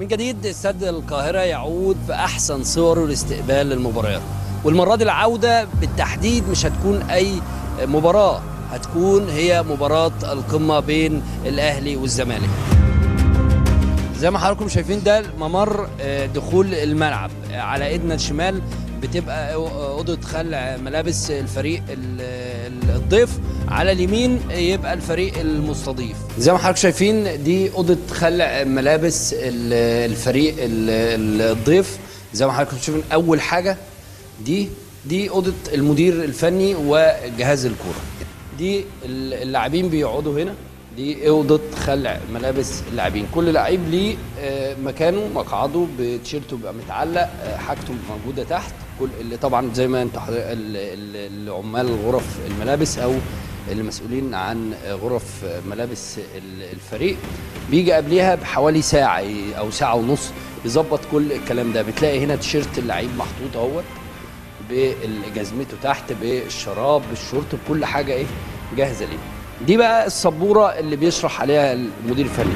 من جديد استاد القاهرة يعود بأحسن صوره لاستقبال المباريات والمرة دي العودة بالتحديد مش هتكون أي مباراة هتكون هي مباراة القمة بين الأهلي والزمالك زي ما حضراتكم شايفين ده ممر آه، دخول الملعب آه، على ايدنا الشمال بتبقى اوضه خلع ملابس الفريق ال- ال- الضيف على اليمين يبقى الفريق المستضيف زي ما حضراتكم شايفين دي اوضه خلع ملابس ال- الفريق ال- ال- الضيف زي ما حضراتكم شايفين اول حاجه دي دي اوضه المدير الفني وجهاز الكوره دي ال- اللاعبين بيقعدوا هنا دي اوضه خلع ملابس اللاعبين كل لعيب ليه آه، مكانه مقعده بتيشيرته بيبقى متعلق آه، حاجته موجوده تحت كل اللي طبعا زي ما انتوا حضر- ال- ال- العمال غرف الملابس او المسؤولين عن آه، غرف آه، ملابس ال- الفريق بيجي قبليها بحوالي ساعه ي- او ساعه ونص يظبط كل الكلام ده بتلاقي هنا تيشيرت اللعيب محطوط اهوت بجزمته تحت بالشراب بالشورت بكل حاجه ايه جاهزه ليه دي بقى السبوره اللي بيشرح عليها المدير الفني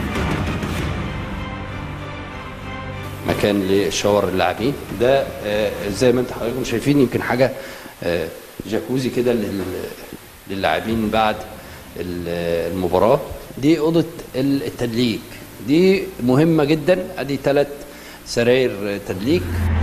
مكان لشاور اللاعبين ده آه، زي ما انت حضراتكم شايفين يمكن حاجه آه، جاكوزي كده لل- للاعبين بعد ال- المباراه دي اوضه التدليك دي مهمه جدا ادي ثلاث سراير تدليك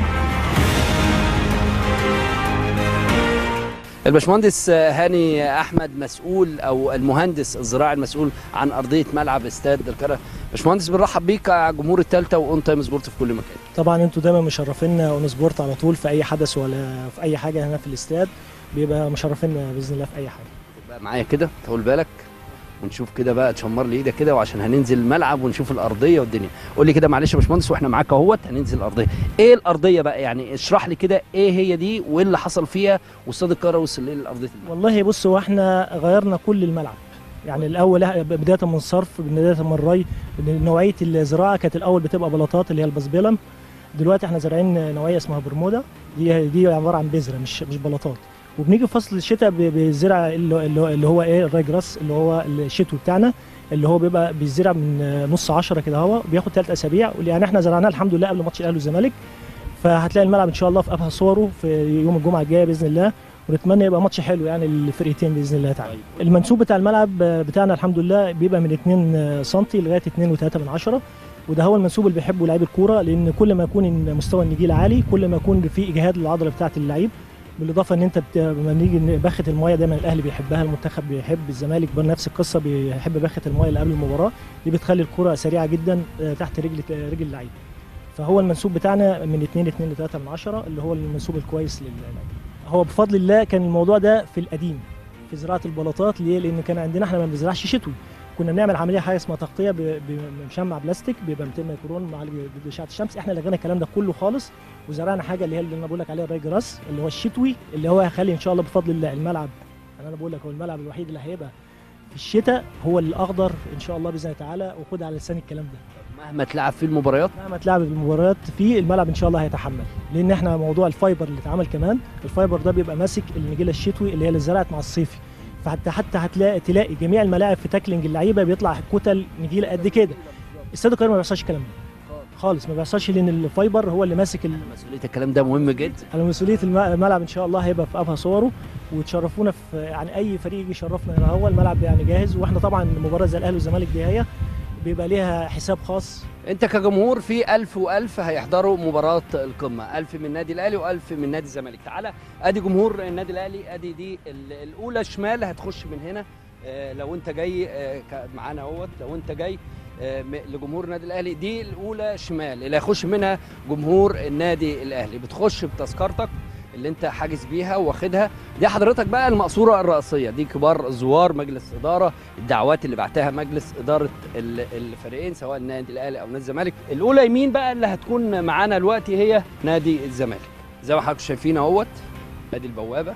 الباشمهندس هاني احمد مسؤول او المهندس الزراعي المسؤول عن ارضيه ملعب استاد القاهره باشمهندس بنرحب بيك على جمهور الثالثه واون تايم سبورت في كل مكان طبعا انتوا دايما مشرفينا اون سبورت على طول في اي حدث ولا في اي حاجه هنا في الاستاد بيبقى مشرفينا باذن الله في اي حاجه بقى معايا كده طول بالك ونشوف كده بقى تشمر لي ايدك كده وعشان هننزل الملعب ونشوف الارضيه والدنيا قول لي كده معلش يا باشمهندس واحنا معاك اهوت هننزل الارضيه ايه الارضيه بقى يعني اشرح لي كده ايه هي دي وايه اللي حصل فيها واستاد القاهره وصل ليه لارضيه الملعب والله بص هو احنا غيرنا كل الملعب يعني الاول بدايه من صرف بدايه من ري نوعيه الزراعه كانت الاول بتبقى بلاطات اللي هي البسبيلم دلوقتي احنا زارعين نوعيه اسمها برمودا دي دي عباره عن بذره مش مش بلاطات وبنيجي في فصل الشتاء ب- بنزرع اللي اللي هو- اللي هو ايه الراي جراس اللي هو الشتوي بتاعنا اللي هو بيبقى بيزرع من نص عشرة كده هو بياخد ثلاث اسابيع يعني احنا زرعناه الحمد لله قبل ماتش الاهلي والزمالك فهتلاقي الملعب ان شاء الله في ابهى صوره في يوم الجمعه الجايه باذن الله ونتمنى يبقى ماتش حلو يعني الفرقتين باذن الله تعالى المنسوب بتاع الملعب بتاعنا الحمد لله بيبقى من 2 سم لغايه 2 و3 من عشرة وده هو المنسوب اللي بيحبه لعيب الكوره لان كل ما يكون مستوى النجيل عالي كل ما يكون في اجهاد للعضله بتاعه اللعيب بالاضافه ان انت بت... لما نيجي باخه المايه دايما الاهلي بيحبها المنتخب بيحب الزمالك برضه نفس القصه بيحب باخه المايه اللي قبل المباراه دي بتخلي الكره سريعه جدا آه، تحت رجل رجل اللعيب فهو المنسوب بتاعنا من 2 2 ل 3 من عشرة اللي هو المنسوب الكويس للعيب هو بفضل الله كان الموضوع ده في القديم في زراعه البلاطات ليه؟ لان كان عندنا احنا ما بنزرعش شتوي كنا بنعمل عمليه حاجه اسمها تغطيه ب- بمشمع بلاستيك بيبقى 200 ميكرون مع ضد اشعه الشمس احنا لغينا الكلام ده كله خالص وزرعنا حاجه اللي هي اللي انا بقول لك عليها الراي جراس اللي هو الشتوي اللي هو هيخلي ان شاء الله بفضل الله الملعب انا انا بقول لك هو الملعب الوحيد اللي هيبقى في الشتاء هو الاخضر ان شاء الله باذن الله تعالى وخد على لسان الكلام ده مهما تلعب في المباريات مهما تلعب المباريات فيه الملعب ان شاء الله هيتحمل لان احنا موضوع الفايبر اللي اتعمل كمان الفايبر ده بيبقى ماسك النجيله الشتوي اللي هي اللي زرعت مع الصيفي فحتى حتى هتلاقي تلاقي جميع الملاعب في تاكلينج اللعيبه بيطلع كتل نجيله قد كده استاد القاهره ما بيحصلش الكلام ده خالص ما بيحصلش لان الفايبر هو اللي ماسك ال... مسؤوليه الكلام ده مهم جدا على مسؤوليه الم- الملعب ان شاء الله هيبقى في ابهى صوره وتشرفونا في يعني اي فريق يجي يشرفنا هنا هو الملعب يعني جاهز واحنا طبعا مباراه زي الاهلي والزمالك دي هي بيبقى ليها حساب خاص انت كجمهور في ألف وألف هيحضروا مباراة القمة ألف من النادي الأهلي وألف من نادي الزمالك تعالى أدي جمهور النادي الأهلي أدي دي ال- الأولى شمال هتخش من هنا آه، لو أنت جاي آه، ك- معانا اهوت لو أنت جاي آه، م- لجمهور النادي الأهلي دي الأولى شمال اللي هيخش منها جمهور النادي الأهلي بتخش بتذكرتك اللي انت حاجز بيها واخدها دي حضرتك بقى المقصوره الرئيسيه دي كبار زوار مجلس اداره الدعوات اللي بعتها مجلس اداره ال- الفريقين سواء النادي الاهلي او نادي الزمالك الاولى يمين بقى اللي هتكون معانا دلوقتي هي نادي الزمالك زي ما حضراتكم شايفين اهوت ادي البوابه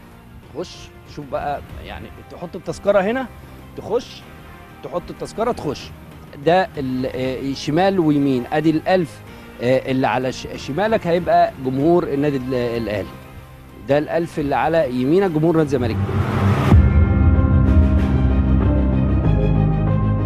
تخش شوف بقى يعني تحط التذكره هنا تخش تحط التذكره تخش ده ال- آه، شمال ويمين ادي الالف آه، اللي على ش- شمالك هيبقى جمهور النادي ال- الاهلي ده الالف اللي على يمينك جمهور نادي الزمالك